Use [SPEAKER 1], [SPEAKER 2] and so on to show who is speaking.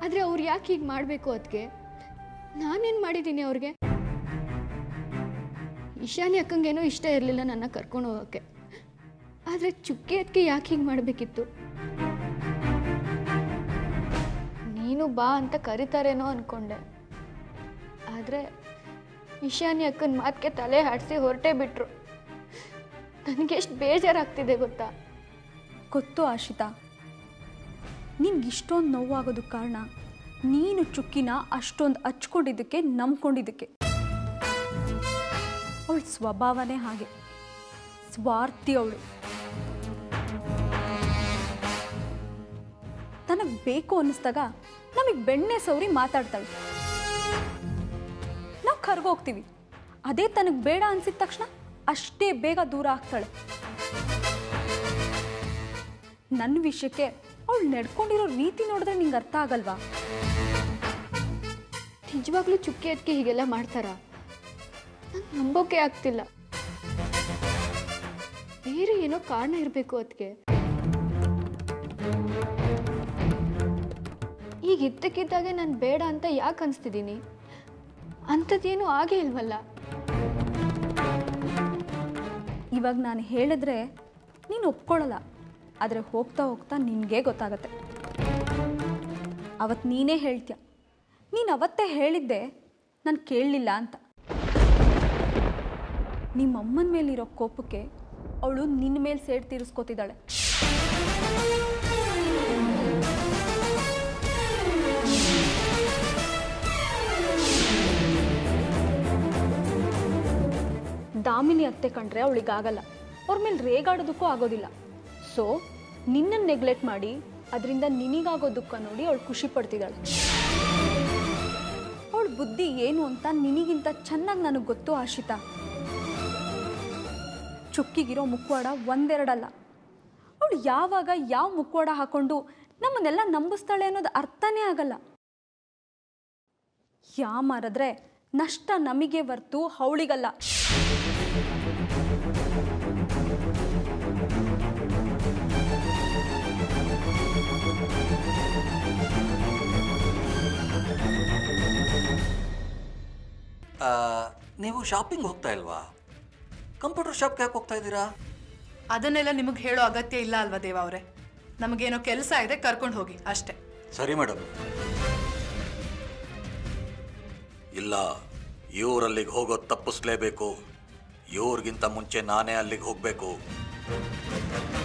[SPEAKER 1] ಆದರೆ ಅವ್ರು ಯಾಕೆ ಹೀಗೆ ಮಾಡಬೇಕು ಅದಕ್ಕೆ ನಾನೇನು ಮಾಡಿದ್ದೀನಿ ಅವ್ರಿಗೆ ಈಶಾನ್ಯ ಅಕ್ಕಂಗೇನೋ ಇಷ್ಟ ಇರಲಿಲ್ಲ ನನ್ನ ಕರ್ಕೊಂಡು ಹೋಗೋಕ್ಕೆ ಆದರೆ ಚುಕ್ಕಿ ಅದಕ್ಕೆ ಯಾಕೆ ಹೀಗೆ ಮಾಡಬೇಕಿತ್ತು ನೀನು ಬಾ ಅಂತ ಕರೀತಾರೇನೋ ಅಂದ್ಕೊಂಡೆ ಆದರೆ ಈಶಾನ್ಯ ಅಕ್ಕನ ಮಾತಿಗೆ ತಲೆ ಹಾಡಿಸಿ ಹೊರಟೇ ಬಿಟ್ರು ನನಗೆ ಎಷ್ಟು ಬೇಜಾರಾಗ್ತಿದೆ ಗೊತ್ತಾ
[SPEAKER 2] ಗೊತ್ತು ಆಶಿತಾ ನಿನ್ಗೆ ಇಷ್ಟೊಂದು ನೋವಾಗೋದಕ್ಕೆ ಕಾರಣ ನೀನು ಚುಕ್ಕಿನ ಅಷ್ಟೊಂದು ಹಚ್ಕೊಂಡಿದ್ದಕ್ಕೆ ನಂಬ್ಕೊಂಡಿದ್ದಕ್ಕೆ ಅವಳ ಸ್ವಭಾವನೇ ಹಾಗೆ ಸ್ವಾರ್ಥಿ ಅವಳು ತನಗೆ ಬೇಕು ಅನ್ನಿಸ್ದಾಗ ನಮಗೆ ಬೆಣ್ಣೆ ಸೌರಿ ಮಾತಾಡ್ತಾಳೆ ನಾವು ಕರ್ಗೋಗ್ತೀವಿ ಅದೇ ತನಗೆ ಬೇಡ ಅನ್ಸಿದ ತಕ್ಷಣ ಅಷ್ಟೇ ಬೇಗ ದೂರ ಆಗ್ತಾಳೆ ನನ್ನ ವಿಷಯಕ್ಕೆ ಅವಳು ನಡ್ಕೊಂಡಿರೋ ರೀತಿ ನೋಡಿದ್ರೆ ನಿಂಗೆ ಅರ್ಥ ಆಗಲ್ವಾ
[SPEAKER 1] ನಿಜವಾಗ್ಲೂ ಚುಕ್ಕಿ ಅದಕ್ಕೆ ಹೀಗೆಲ್ಲ ಮಾಡ್ತಾರಾ ನಂಗೆ ನಂಬೋಕೆ ಆಗ್ತಿಲ್ಲ ಬೇರೆ ಏನೋ ಕಾರಣ ಇರಬೇಕು ಅದಕ್ಕೆ ಈಗ ಇದ್ದಕ್ಕಿದ್ದಾಗೆ ನಾನು ಬೇಡ ಅಂತ ಯಾಕೆ ಅನಿಸ್ತಿದ್ದೀನಿ ಅಂಥದ್ದೇನು ಆಗೇ ಇಲ್ವಲ್ಲ
[SPEAKER 2] ಇವಾಗ ನಾನು ಹೇಳಿದ್ರೆ ನೀನು ಒಪ್ಕೊಳ್ಳಲ್ಲ ಆದರೆ ಹೋಗ್ತಾ ಹೋಗ್ತಾ ನಿನಗೇ ಗೊತ್ತಾಗತ್ತೆ ಅವತ್ತು ನೀನೇ ಹೇಳ್ತೀಯ ನೀನು ಅವತ್ತೇ ಹೇಳಿದ್ದೆ ನಾನು ಕೇಳಲಿಲ್ಲ ಅಂತ ನಿಮ್ಮ ಅಮ್ಮನ ಮೇಲಿರೋ ಕೋಪಕ್ಕೆ ಅವಳು ನಿನ್ನ ಮೇಲೆ ಸೇಡ್ ತೀರಿಸ್ಕೋತಿದ್ದಾಳೆ ದಾಮಿನಿ ಅತ್ತೆ ಕಂಡ್ರೆ ಅವಳಿಗಾಗಲ್ಲ ಅವ್ರ ಮೇಲೆ ರೇಗಾಡೋದಕ್ಕೂ ಆಗೋದಿಲ್ಲ ಸೊ ನಿನ್ನನ್ನು ನೆಗ್ಲೆಕ್ಟ್ ಮಾಡಿ ಅದರಿಂದ ನಿನಗಾಗೋ ದುಃಖ ನೋಡಿ ಅವಳು ಖುಷಿ ಪಡ್ತಿದ್ದಾಳೆ ಅವಳ ಬುದ್ಧಿ ಏನು ಅಂತ ನಿನಗಿಂತ ಚೆನ್ನಾಗಿ ನನಗೆ ಗೊತ್ತು ಆಶಿತಾ ಚುಕ್ಕಿಗಿರೋ ಮುಖವಾಡ ಒಂದೆರಡಲ್ಲ ಅವಳು ಯಾವಾಗ ಯಾವ ಮುಖವಾಡ ಹಾಕೊಂಡು ನಮ್ಮನ್ನೆಲ್ಲ ನಂಬಿಸ್ತಾಳೆ ಅನ್ನೋದು ಅರ್ಥನೇ ಆಗಲ್ಲ ಯಾ ಮಾರಿದ್ರೆ ನಷ್ಟ ನಮಗೆ ಹೊರ್ತು ಅವಳಿಗಲ್ಲ
[SPEAKER 3] ಆ, ನೀವು ಶಾಪಿಂಗ್ ಹೋಗ್ತಾ ಇಲ್ವಾ ಕಂಪ್ಯೂಟರ್ ಶಾಪ್ಗೆ ಯಾಕೆ ಹೋಗ್ತಾ ಇದ್ದೀರಾ
[SPEAKER 4] ಅದನ್ನೆಲ್ಲ ನಿಮಗೆ ಹೇಳೋ ಅಗತ್ಯ ಇಲ್ಲ ಅಲ್ವಾ ದೇವ ಅವರೇ ನಮಗೇನೋ ಕೆಲಸ ಇದೆ ಕರ್ಕೊಂಡು ಹೋಗಿ ಅಷ್ಟೇ
[SPEAKER 3] ಸರಿ ಮೇಡಮ್ ಇಲ್ಲ ಇವ್ರಲ್ಲಿಗೆ ಹೋಗೋದು ತಪ್ಪಿಸ್ಲೇಬೇಕು ಇವ್ರಿಗಿಂತ ಮುಂಚೆ ನಾನೇ ಅಲ್ಲಿಗೆ ಹೋಗಬೇಕು